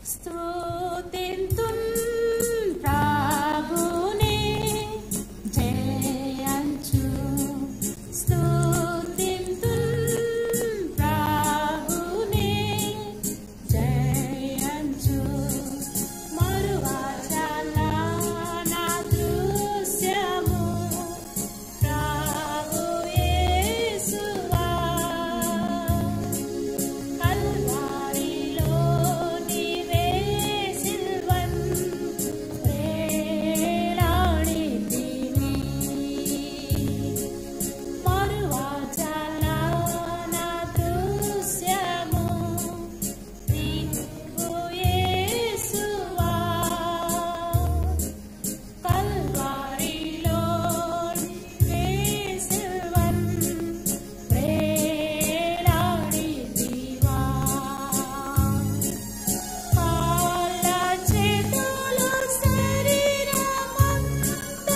స్తుతింతున్ ప్రభునే జయంచు స్తుతింతున్ ప్రభునే జయంచు మరువాచల నా దృశ్యము ప్రభు యేసువా కల్వారిలో నీవే సిల్వన్ ప్రేలాడితివి మరువాచల నా దృశ్యము నీవు యేసువా కల్వారిలో నీవే సిల్వన్ ప్రేలాడితివా కాళ్ళ చేతులు శరీరమంతా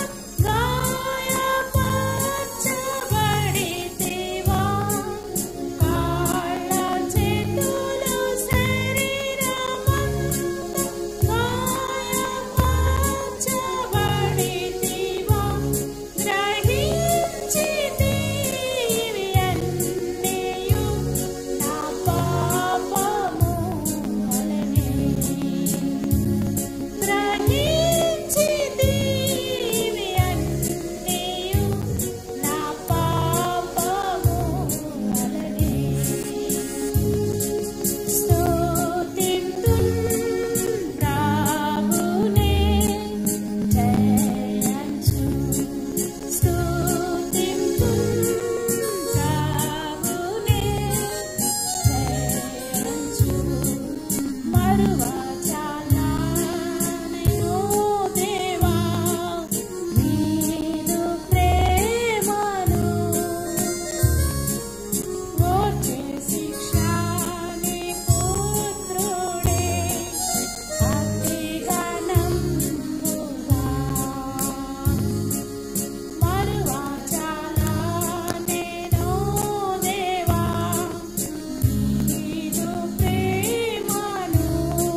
గాయపరచబడితివా కాళ్ళ చేతులు శరీరమంతా గాయపరచబడితివా గ్రహించితివి అన్నీయు నా పాపము వలనే గ్రహించితివి అన్నీయు నా పాపము వలనే స్తుతింతున్ ప్రభునే జయంచు స్తుతింతున్ ప్రభునే జయంచు మరువచాలనయో దేవా నీదు ప్రేమను ఓర్చే శిక్షాని పుత్రుడే అతిగా నమ్ముగా మరువాచాలా నేను దేవా నీదు ప్రేమను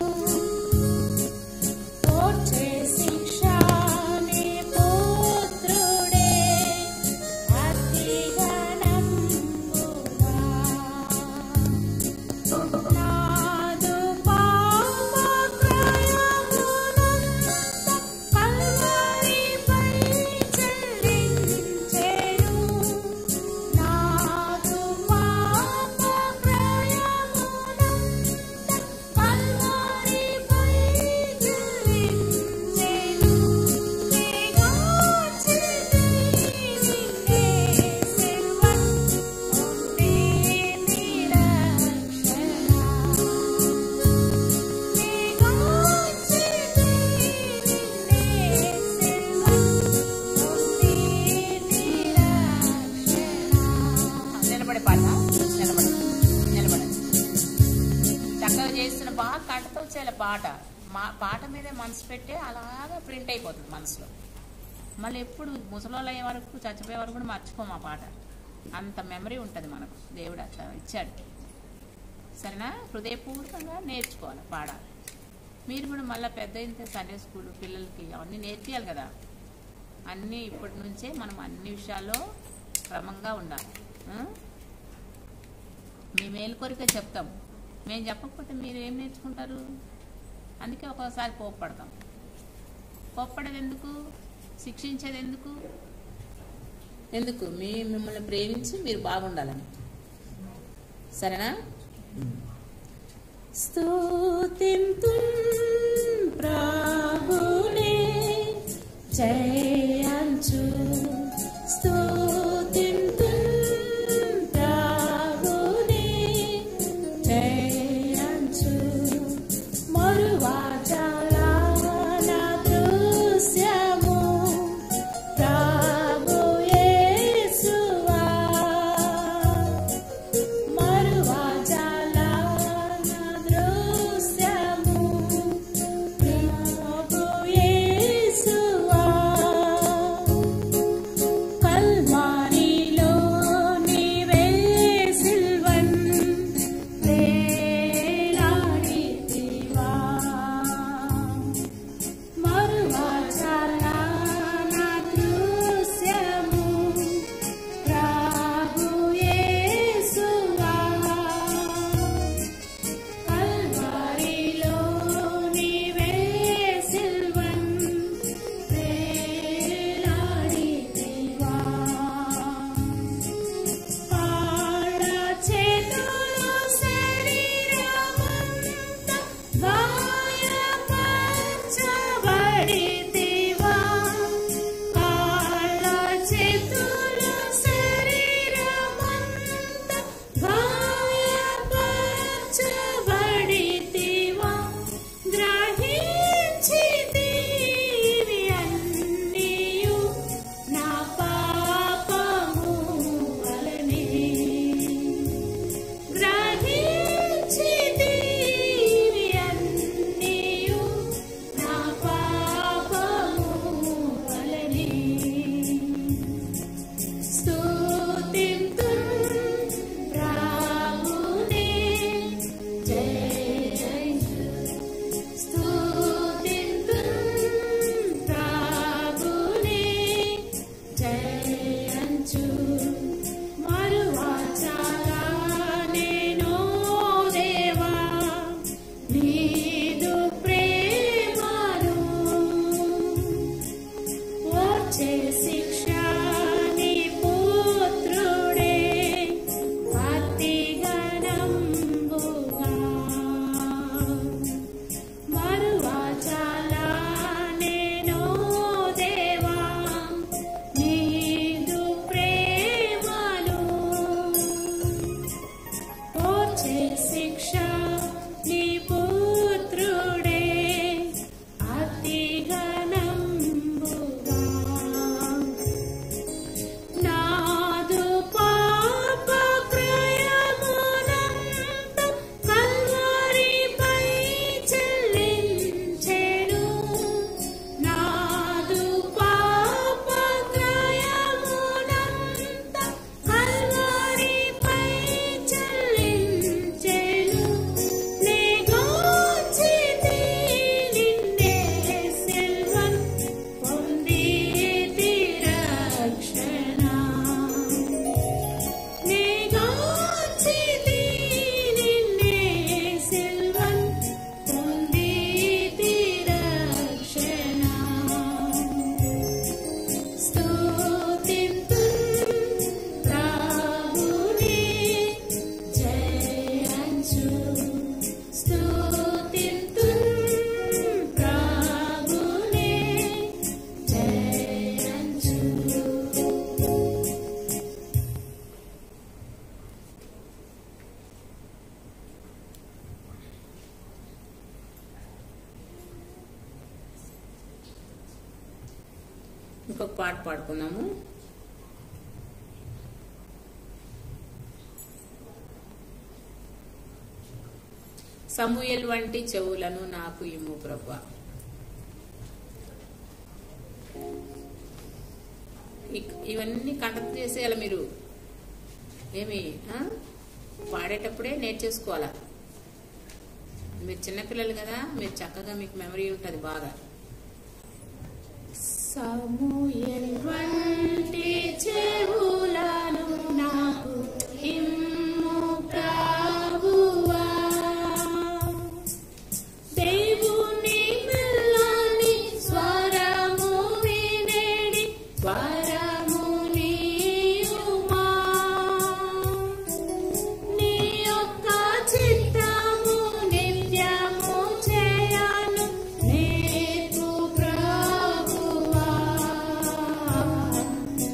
ఓర్చే శిక్షాని పుత్రుడే అతిగా నమ్ముగా నాదు పాపక్రయమునంత కల్వరిపై చెల్లించెను. నాదు పాపక్రయమునంత కల్వరిపై చెల్లించెను. దిగాచితి నిన్నే సిల్వన్ ఉండి నిరక్షణ దిగాచితి నిన్నే సిల్వన్ ఉండి నిరక్షణ నిలబడి పాట నిలబడి నిలబడండి చక్కగా చేస్తున్న బాగా కంటతో వచ్చేయాలి పాట మా పాట మీదే మనసు పెట్టి అలాగా ప్రింట్ అయిపోతుంది మనసులో మళ్ళీ ఎప్పుడు ముసలోళ్ళు అయ్యే వరకు చచ్చిపోయే వరకు కూడా మర్చిపోం ఆ పాట అంత మెమరీ ఉంటుంది మనకు దేవుడు అట్లా ఇచ్చాడు సరేనా హృదయపూర్వకంగా నేర్చుకోవాలి పాడాలి మీరు కూడా మళ్ళీ పెద్ద అయితే సండే స్కూల్ పిల్లలకి అవన్నీ నేర్పియాలి కదా అన్నీ ఇప్పటి నుంచే మనం అన్ని విషయాల్లో క్రమంగా ఉండాలి ఆ? మీ మేలు కొరికే చెప్తాం మేము చెప్పకపోతే మీరు ఏం నేర్చుకుంటారు అందుకే ఒక్కోసారి కోప్పడతాం కోప్పడేది ఎందుకు శిక్షించేది ఎందుకు ఎందుకు మీ మిమ్మల్ని ప్రేమించి మీరు బాగుండాలని సరేనా స్తుతింతున్ ప్రభునే జయంచు స్తుతింతున్ ప్రభునే జయంచు మరువాచల నా దృశ్యము ప్రభు యేసువా మరువాచల నా దృశ్యము ప్రభు యేసువా ఇంకొక పాట పాడుకున్నాము సమూయల్ వంటి చెవులను నాకు ఇమ్ము ప్రభా ఇక్- ఇవన్నీ కండక్ట్ చేసేయాలి మీరు ఏమి ఆ? పాడేటప్పుడే నేర్చేసుకోవాలా మీరు చిన్నపిల్లలు కదా మీరు చక్కగా మీకు మెమరీ ఉంటుంది బాగా సమూయేల్ వంటి చెవులను నాకు ఇమ్ము ప్రభువా. దేవుని మెల్లని స్వరము వినేడి వరము నీయుమా. నీ యొక్క చిత్తము నిత్యము చేయను నేర్పు ప్రభువా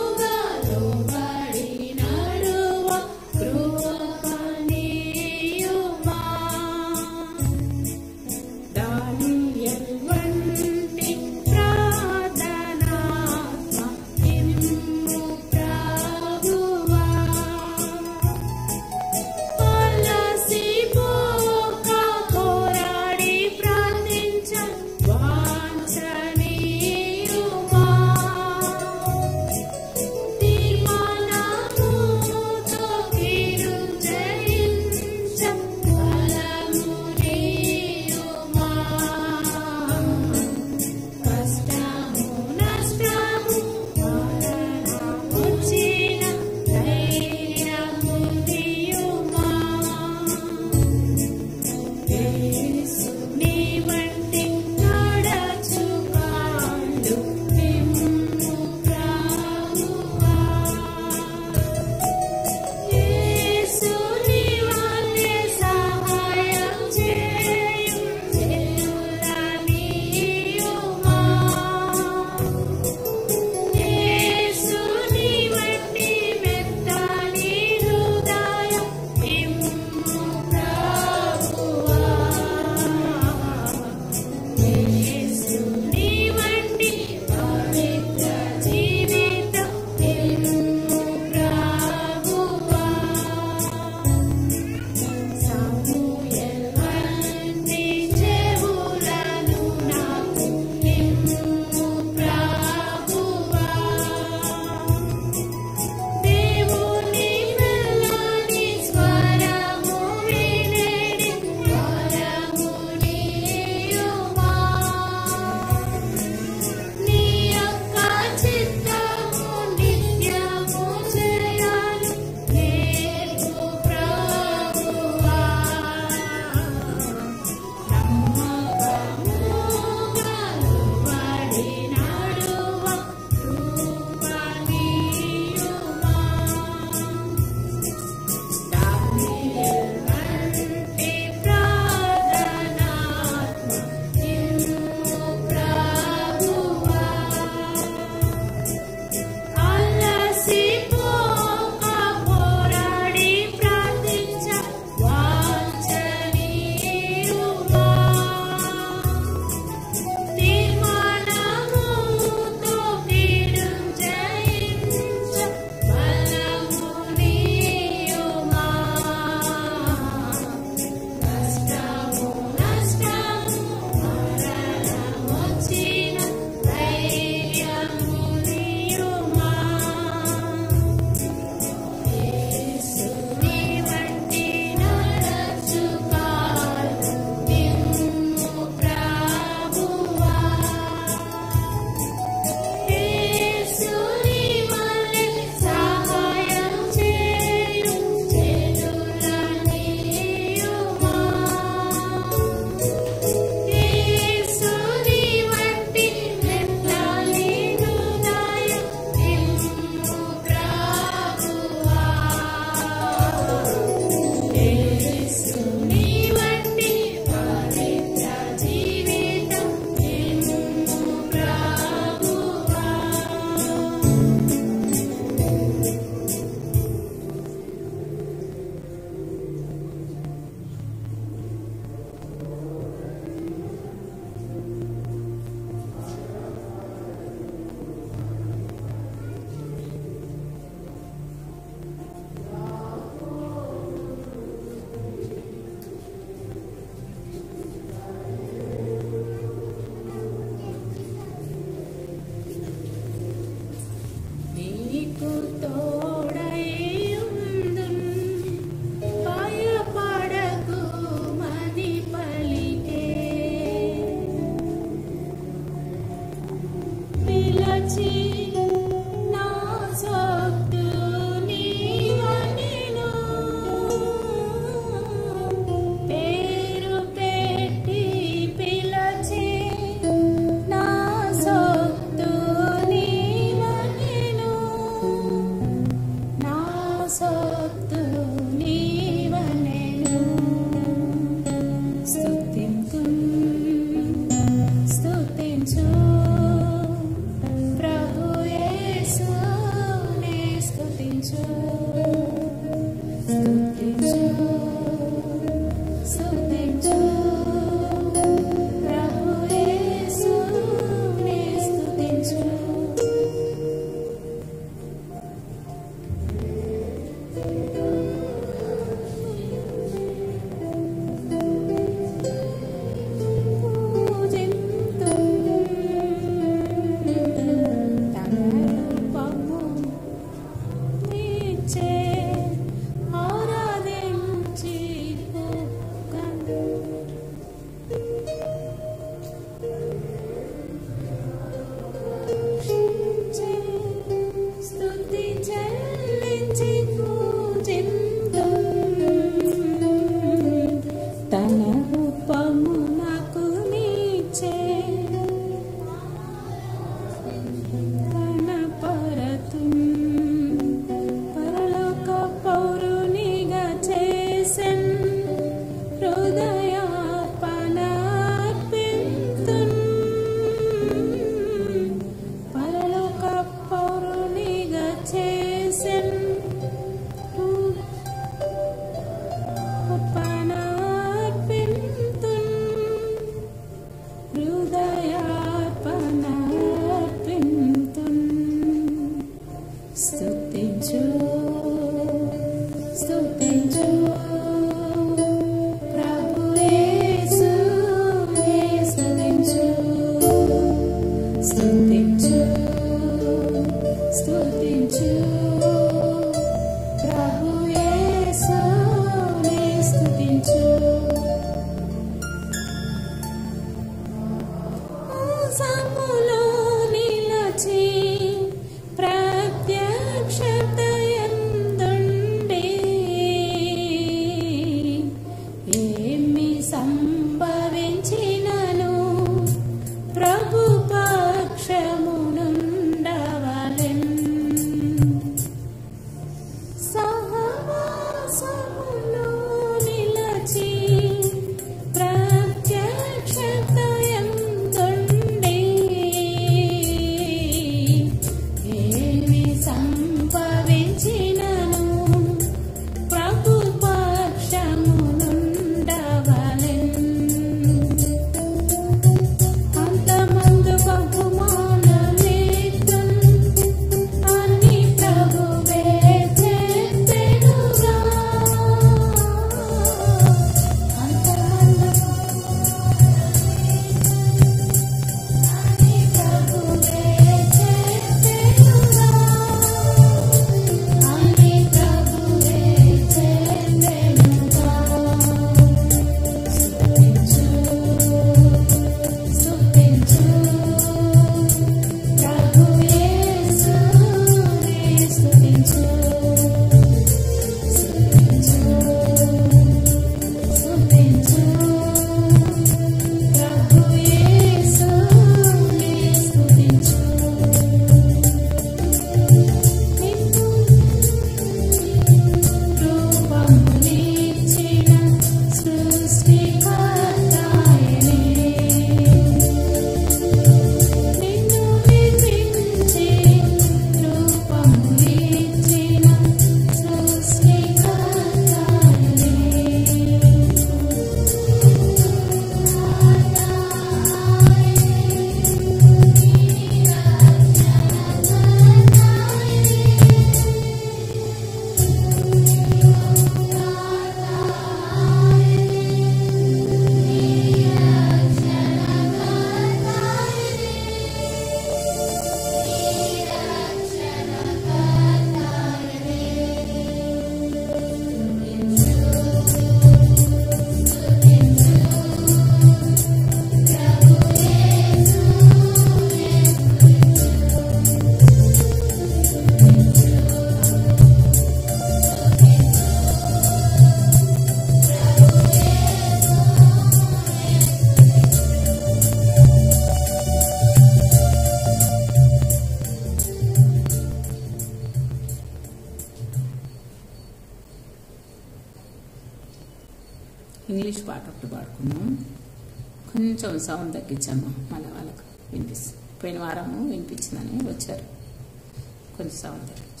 ఇంగ్లీష్ పాట ఒకటి పాడుకున్నాం కొంచెం సౌండ్ తగ్గించాము మళ్ళీ వాళ్ళకు వినిపిస్తుంది పోయిన వారము వినిపించిందని వచ్చారు కొంచెం సౌండ్ తగ్గించి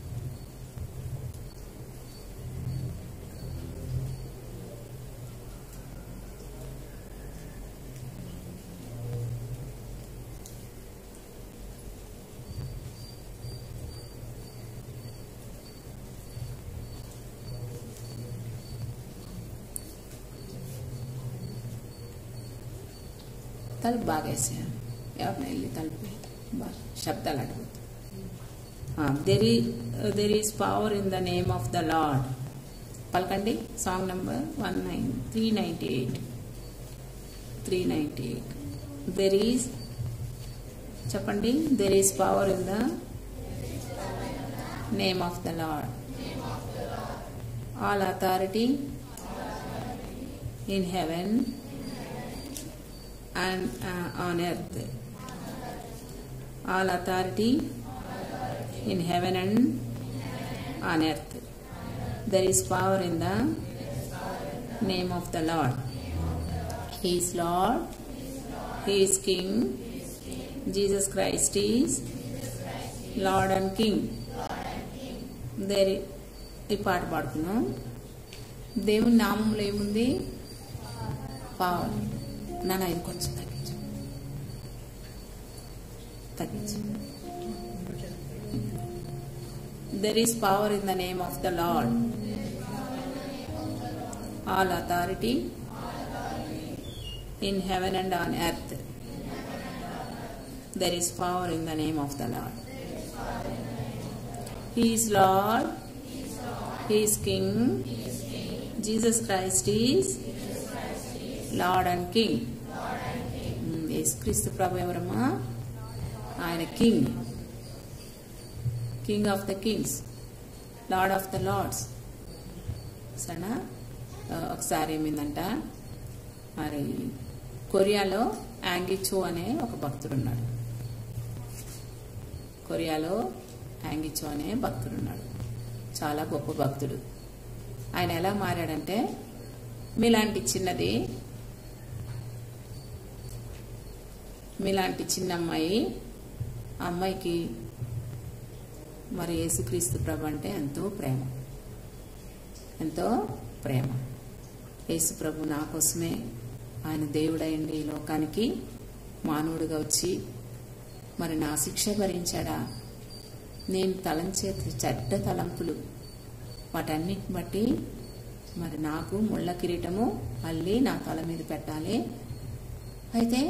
తలుపు బాగా వేసాను ఎవరిని వెళ్ళి తలుపు బాగా శబ్దాలు అడుగుతుంది there is there is power in the name of the lord పలకండి song number one nine three ninety eight three ninety eight there is చెప్పండి there is power in the name of the lord all authority in heaven and uh, on earth. All authority in heaven and on earth. There is power in the name of the Lord. He is Lord. He is King. Jesus Christ is Lord and King. There ఈ పాట పాడుకున్నాం దేవుని నామంలో ఏముంది power నాన్న ఇది కొంచెం తగ్గించు తగ్గించు there is power in the name of the lord all authority in heaven and on earth there is power in the name of the lord he is lord he is king Jesus Christ is lord and king యేసుక్రీస్తు ప్రభు ఎవరమ్మా ఆయన king king of the kings lord of the lords సరేనా ఒకసారి ఏమైందంట మరి కొరియాలో యాంగిచో అనే ఒక భక్తుడు ఉన్నాడు కొరియాలో యాంగిచో అనే భక్తుడు ఉన్నాడు చాలా గొప్ప భక్తుడు ఆయన ఎలా మారాడంటే మీలాంటి చిన్నది మీలాంటి చిన్న అమ్మాయి ఆ అమ్మాయికి మరి యేసుక్రీస్తు ప్రభు అంటే ఎంతో ప్రేమ ఎంతో ప్రేమ యేసు ప్రభు నా కోసమే ఆయన దేవుడైండి ఈ లోకానికి మానవుడిగా వచ్చి మరి నా శిక్ష భరించాడా నేను తలంచే చెడ్డ తలంపులు వాటన్నిటిని బట్టి మరి నాకు ముళ్ళ కిరీటము మళ్ళీ నా తల మీద పెట్టాలి అయితే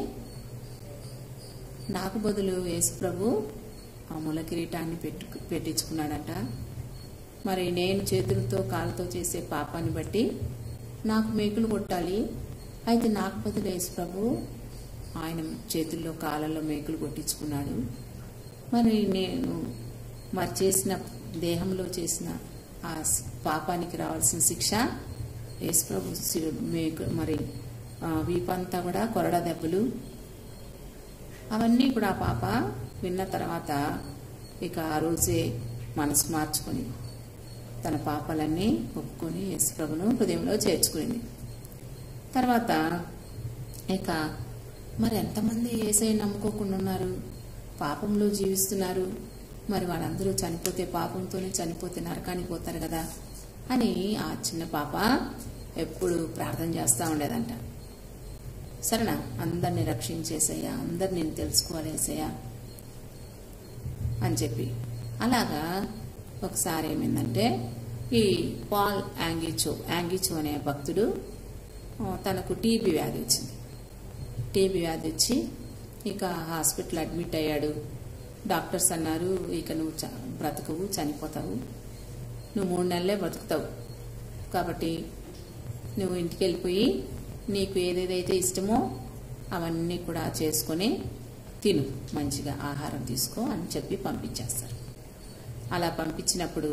నాకు బదులు యేసు ప్రభు ఆ ముళ్ళ కిరీటాన్ని పెట్టు పెట్టించుకున్నాడట మరి నేను చేతులతో కాళ్ళతో చేసే పాపాన్ని బట్టి నాకు మేకులు కొట్టాలి అయితే నాకు బదులు యేసు ప్రభు ఆయన చేతుల్లో కాళ్ళల్లో మేకులు కొట్టించుకున్నాడు మరి నేను మరి చేసిన దేహంలో చేసిన ఆ పాపానికి రావాల్సిన శిక్ష యేసుప్రభు మేకు మరి వీపంతా కూడా కొరడ దెబ్బలు అవన్నీ కూడా ఆ పాప విన్న తర్వాత ఇక ఆ రోజే మనసు మార్చుకొని తన పాపాలన్నీ ఒప్పుకొని యేసుప్రభును హృదయంలో చేర్చుకునింది తర్వాత ఇక మరి ఎంతమంది ఏసై నమ్ముకోకుండా ఉన్నారు పాపంలో జీవిస్తున్నారు మరి వాళ్ళందరూ చనిపోతే పాపంతోనే చనిపోతే నరకానికి పోతారు కదా అని ఆ చిన్న పాప ఎప్పుడు ప్రార్థన చేస్తూ ఉండేదంట సరేనా అందరిని రక్షించేసయ్యా అందరు నేను తెలుసుకోవాలేసయ్యా అని చెప్పి అలాగా ఒకసారి ఏమైందంటే ఈ పాల్ యాంగిచో యాంగిచో అనే భక్తుడు తనకు టీబీ వ్యాధి వచ్చింది టీబీ వ్యాధి వచ్చి ఇక హాస్పిటల్ అడ్మిట్ అయ్యాడు డాక్టర్స్ అన్నారు ఇక నువ్వు చ బ్రతకవు చనిపోతావు నువ్వు మూడు నెలలే బ్రతుకుతావు కాబట్టి నువ్వు ఇంటికి వెళ్ళిపోయి నీకు ఏదేదైతే ఇష్టమో అవన్నీ కూడా చేసుకొని తిను మంచిగా ఆహారం తీసుకో అని చెప్పి పంపించేస్తారు అలా పంపించినప్పుడు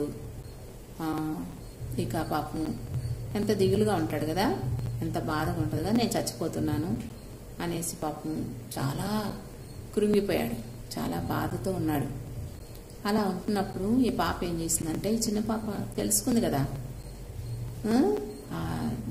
ఇక పాపం ఎంత దిగులుగా ఉంటాడు కదా ఎంత బాధగా ఉంటుంది కదా నేను చచ్చిపోతున్నాను అనేసి పాపం చాలా కృంగిపోయాడు చాలా బాధతో ఉన్నాడు అలా ఉంటున్నప్పుడు ఈ పాప ఏం చేసిందంటే ఈ చిన్న పాప తెలుసుకుంది కదా ఆ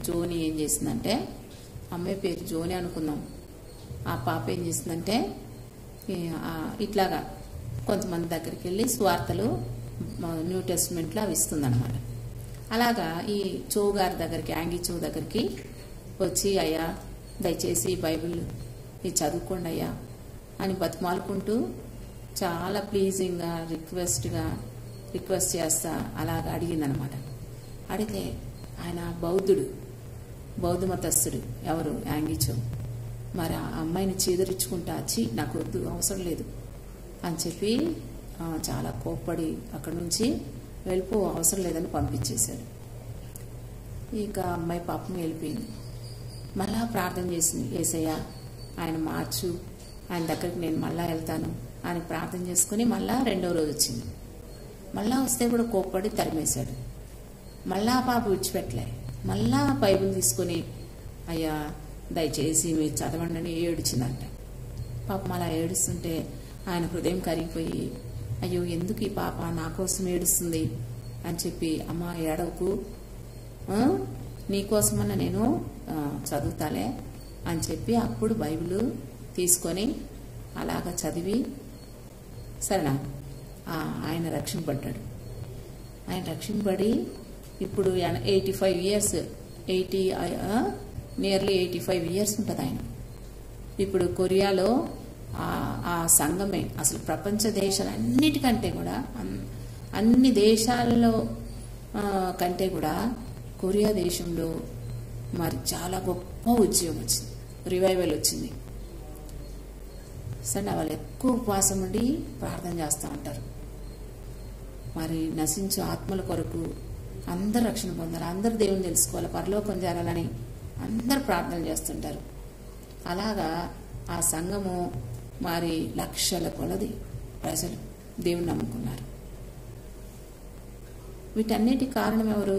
జోని ఏం చేసిందంటే అమ్మాయి పేరు జోని అనుకుందాం ఆ పాప ఏం చేసిందంటే ఈ, ఆ, ఇట్లాగా కొంతమంది దగ్గరికి వెళ్ళి స్వార్థలు మ- న్యూ టెస్ట్మెంట్లో అవి ఇస్తుందన్నమాట అలాగా ఈ చో గారి దగ్గరికి యాంగి చో దగ్గరికి వచ్చి అయ్యా దయచేసి బైబిల్ ఇది చదువుకోండి అయ్యా అని బతిమాలుకుంటూ చాలా ప్లీజింగ్గా రిక్వెస్ట్గా రిక్వెస్ట్ చేస్తా అలాగ అడిగిందనమాట అడిగితే ఆయన బౌద్ధుడు బౌద్ధ మతస్థుడు ఎవరు యాంగిచో మరి ఆ అమ్మాయిని చీదరించుకుంటా వచ్చి నాకు వద్దు అవసరం లేదు అని చెప్పి ఆ, చాలా కోప్పడి అక్కడి నుంచి వెళ్ళిపో అవసరం లేదని పంపించేశాడు ఇక అమ్మాయి పాపం వెళ్ళిపోయింది మళ్ళా ప్రార్థన చేసింది ఏసయ్య ఆయన మార్చు ఆయన దగ్గరికి నేను మళ్ళా వెళ్తాను అని ప్రార్థన చేసుకుని మళ్ళా రెండో రోజు వచ్చింది మళ్ళా వస్తే కూడా కోప్పడి తరిమేశాడు మళ్ళా ఆ పాప విడిచిపెట్టలే మళ్ళా బైబిల్ తీసుకొని అయ్యా దయచేసి మీరు చదవండి అని ఏడిచిందంట పాపం అలా ఏడుస్తుంటే ఆయన హృదయం కరిగిపోయి అయ్యో ఎందుకు ఈ పాప నా కోసం ఏడుస్తుంది అని చెప్పి అమ్మ ఏడవకు ఆ, నీకోసమన్నా నేను ఆ, చదువుతాలే అని చెప్పి అప్పుడు బైబిల్ తీసుకొని అలాగ చదివి సరేనా ఆ, ఆయన రక్షింపడ్డాడు ఆయన రక్షింపబడి ఇప్పుడు eighty five years eighty nearly eighty five years ఉంటుంది ఆయన ఇప్పుడు కొరియాలో ఆ- ఆ సంఘమే అసలు ప్రపంచ దేశాలన్నిటికంటే కూడా అన్- అన్ని దేశాల్లో ఆ, కంటే కూడా కొరియా దేశంలో మరి చాలా గొప్ప ఉద్యమం వచ్చింది రివైవల్ వచ్చింది సరే వాళ్ళు ఎక్కువ ఉపవాసం ఉండి ప్రార్థన చేస్తూ ఉంటారు మరి నశించు ఆత్మల కొరకు అందరు రక్షణ పొందాలి అందరు దేవుని తెలుసుకోవాలి పరలోకం చేరాలని అందరు ప్రార్థన చేస్తుంటారు అలాగా ఆ సంఘము మరి లక్షల కొలది ప్రజలు దేవుని నమ్ముకున్నారు వీటన్నిటి కారణం ఎవరు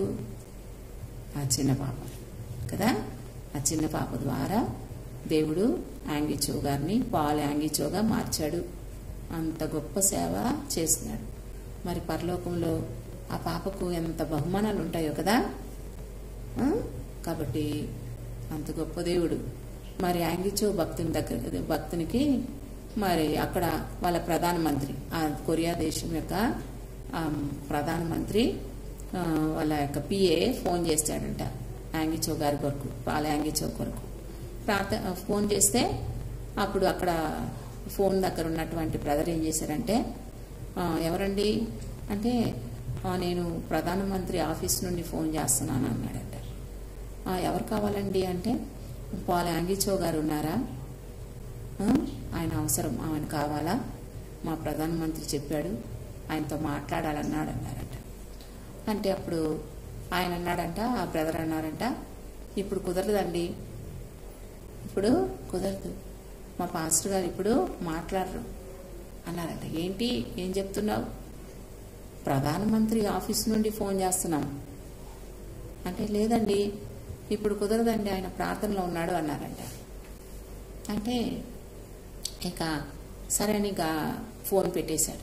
ఆ చిన్న పాప కదా ఆ చిన్న పాప ద్వారా దేవుడు యాంగిచో గారిని పాల్ యాంగిచోగా మార్చాడు అంత గొప్ప సేవ చేస్తున్నాడు మరి పరలోకంలో ఆ పాపకు ఎంత బహుమానాలు ఉంటాయో కదా ఆ? కాబట్టి అంత గొప్ప దేవుడు మరి యాంగిచో భక్తుని దగ్గర భక్తునికి మరి అక్కడ వాళ్ళ ప్రధానమంత్రి ఆ కొరియా దేశం యొక్క ఆ, ప్రధానమంత్రి ఆ, వాళ్ళ యొక్క పిఏ ఫోన్ చేస్తాడంట యాంగిచో గారి కొరకు వాళ్ళ యాంగిచో కొరకు ప్రార్థ ఫోన్ చేస్తే అప్పుడు అక్కడ ఫోన్ దగ్గర ఉన్నటువంటి బ్రదర్ ఏం చేశారంటే "ఆ, ఎవరండి అంటే "ఆ, నేను ప్రధానమంత్రి ఆఫీస్ నుండి ఫోన్ చేస్తున్నాను అన్నాడంట "ఆ, ఎవరు కావాలండి అంటే పాల్ యాంగిచో గారు ఉన్నారా "ఆ, ఆయన అవసరం ఆయన కావాలా మా ప్రధానమంత్రి చెప్పాడు ఆయనతో మాట్లాడాలన్నాడు అన్నారంట అంటే అప్పుడు ఆయన అన్నాడంట ఆ బ్రదర్ అన్నారంట ఇప్పుడు కుదరదండి ఇప్పుడు కుదరదు మా పాస్టర్ గారు ఇప్పుడు మాట్లాడరు అన్నారంట ఏంటి ఏం చెప్తున్నావు ప్రధానమంత్రి ఆఫీస్ నుండి ఫోన్ చేస్తున్నాం అంటే లేదండి ఇప్పుడు కుదరదండి ఆయన ప్రార్థనలో ఉన్నాడు అన్నారంట అంటే ఇక సరే అని ఇక ఫోన్ పెట్టేశాడు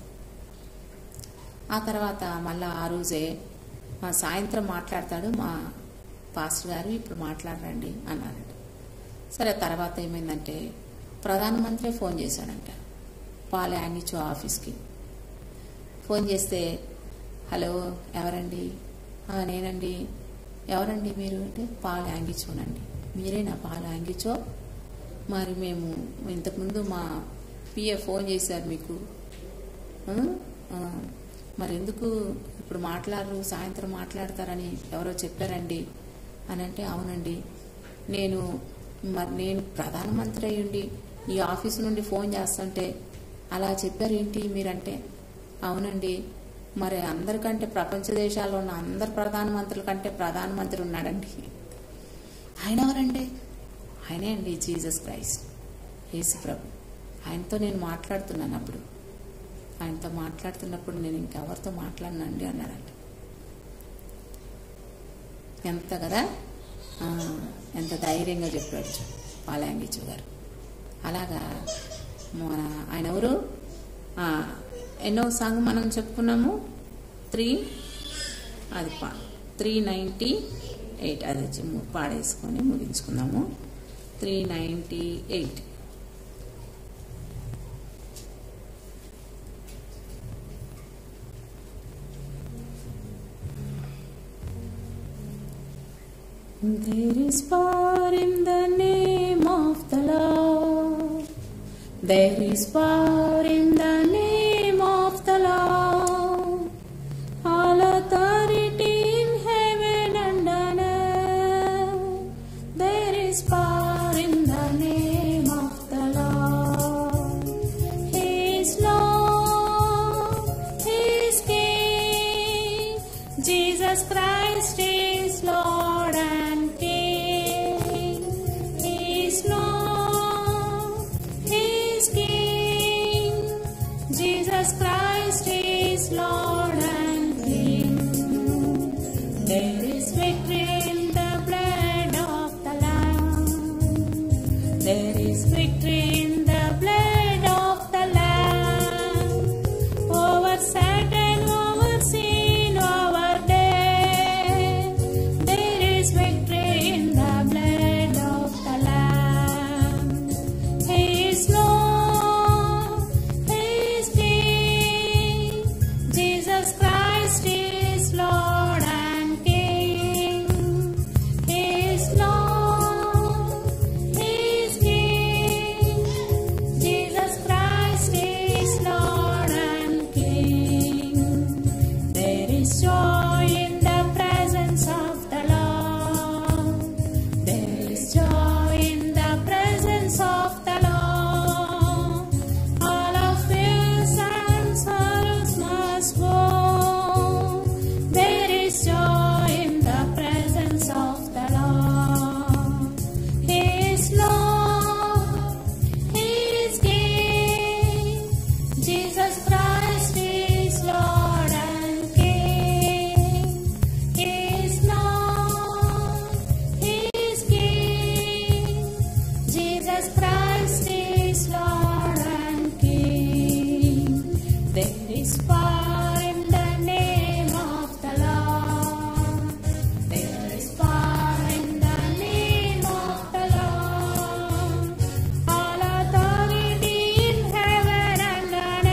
ఆ తర్వాత మళ్ళా ఆ రోజే మా సాయంత్రం మాట్లాడతాడు మా పాస్టర్ గారు ఇప్పుడు మాట్లాడరండి అన్నారంట సరే తర్వాత ఏమైందంటే ప్రధానమంత్రి ఫోన్ చేశాడంట పాల యాంగిచో ఆఫీస్కి ఫోన్ చేస్తే హలో ఎవరండి "ఆ, నేనండి ఎవరండి మీరు అంటే పాల యాంగిచోనండి మీరేనా పాల యాంగిచో మరి మేము ఇంతకుముందు మా పిఏ ఫోన్ చేశారు మీకు "ఆ? ఆ, మరి ఎందుకు ఇప్పుడు మాట్లాడరు సాయంత్రం మాట్లాడతారని ఎవరో చెప్పారండి అని అంటే అవునండి నేను మరి నేను ప్రధానమంత్రి అయ్యుండి ఈ ఆఫీస్ నుండి ఫోన్ చేస్తుంటే అలా చెప్పారు ఏంటి మీరంటే అవునండి మరి అందరికంటే ప్రపంచ దేశాల్లో ఉన్న అందరు ప్రధానమంత్రుల కంటే ప్రధానమంత్రి ఉన్నాడండి ఆయన ఎవరండి ఆయనే అండి జీసస్ క్రైస్ట్ యేసు ప్రభు ఆయనతో నేను మాట్లాడుతున్నాను అప్పుడు ఆయనతో మాట్లాడుతున్నప్పుడు నేను ఇంకెవరితో మాట్లాడినండి అన్నాడంట ఎంత కదా ఆ, ఎంత ధైర్యంగా చెప్పాడు చూడు పాలయాంగిచు గారు అలాగా మన ఆయన ఎవరు ఆ, ఎన్నో సాంగ్ మనం చెప్పుకున్నాము త్రీ అది త్రీ నైంటీ ఎయిట్ అది వచ్చి ము- పాడేసుకొని ముగించుకుందాము three ninety eight There is power in the name of the Lord. There is power in the name of the Lord. All authority in heaven and on earth. There is power in the name of the Lord. He is Lord. He is King. Jesus Christ is Lord and King. He is Lord. He is King. Jesus Christ is Lord and King. There is victory in the blood of the Lamb. There is victory in the blood of the Lamb. Over Satan, over sin, over death. There is victory in the blood of the Lamb. He is Lord, He is King. Jesus Christ is Lord and King. He is Lord, He is King. Jesus Christ is Lord and King. There is joy in the presence of the Lord. There is joy in the presence of the Lord. All of fears and sorrows must go. There is joy in the presence of the Lord. He is Lord. He is King. Jesus Christ is Lord and King. He is Lord. He is King. Jesus Christ is Lord and King. There is power in the name of the Lord. There is power in the name of the Lord. All authority in heaven and on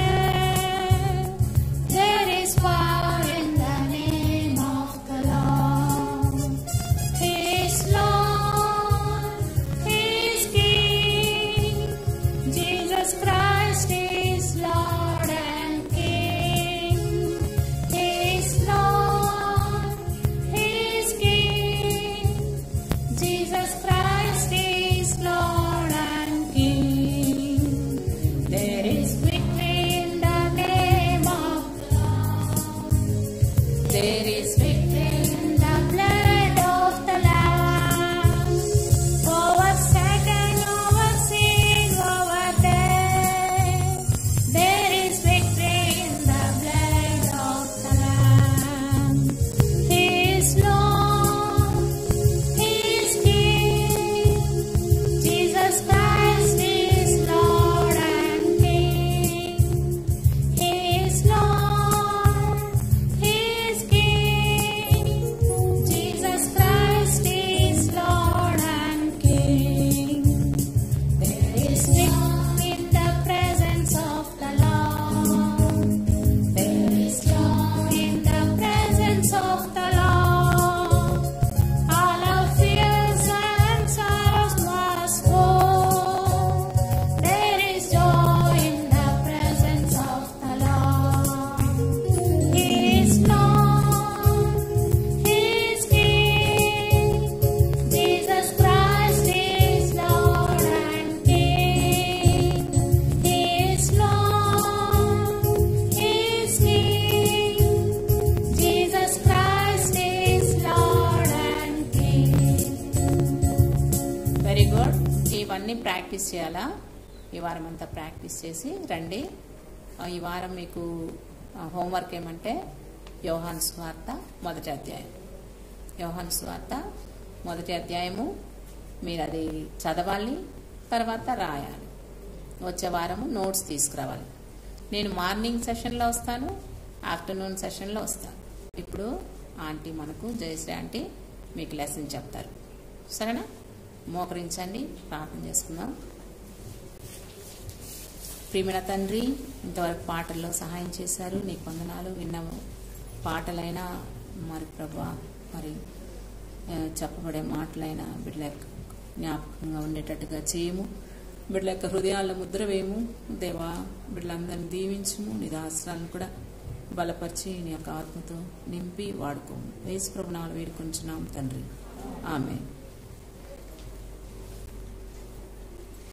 earth. There is power in the name of the Lord. He is Lord. He is King. Jesus Christ is Lord and King. He is Lord. He is King. Jesus Christ is Lord and King. There is victory in the name of the Lord. There is victory in the blood of the Lamb. Over Satan, over sin, over death. There is victory in the blood of the Lamb. He is Lord. He is King. Jesus Christ is Lord and King. He is Lord. He is King. Jesus Christ is Lord and King. There is victory in the presence of the Lord. There is joy in the presence of the Lord. All our fears and sorrows must go. There is joy in the presence of the Lord. He is Lord. He is King. Jesus Christ is Lord and King. He is Lord. He is King. Jesus Christ is Lord and King. Very good ఇవన్నీ practice చేయాలా ఈ వారం అంతా practice చేసి రండి ఆ, ఈ వారం మీకు ఆ, హోంవర్క్ ఏమంటే యోహాన్ స్వార్త మొదటి అధ్యాయం యోహాన్ స్వార్త మొదటి అధ్యాయము మీరు అది చదవాలి తర్వాత రాయాలి వచ్చే వారము నోట్స్ తీసుకురావాలి నేను మార్నింగ్ సెషన్లో వస్తాను ఆఫ్టర్నూన్ సెషన్లో వస్తాను ఇప్పుడు ఆంటీ మనకు జయశ్రీ ఆంటీ మీకు లెసన్ చెప్తారు సరేనా మోకరించండి ప్రార్థన చేసుకుందాం ప్రియమైన తండ్రి ఇంతవరకు పాటల్లో సహాయం చేశారు నీకు వందనాలు విన్న పాటలైనా మరి ప్రభా మరి ఆ, చెప్పబడే మాటలైనా బిడ్డల యొక్క జ్ఞాపకంగా ఉండేటట్టుగా చేయము బిడ్డల యొక్క హృదయాల్లో ముద్ర వేయము దేవా బిడ్డలందరినీ దీవించము నీ దాసరాలను కూడా బలపరిచి నీ యొక్క ఆత్మతో నింపి వాడుకోము వేసు ప్రభునాలు వేడుకుంటున్నాం తండ్రి ఆమె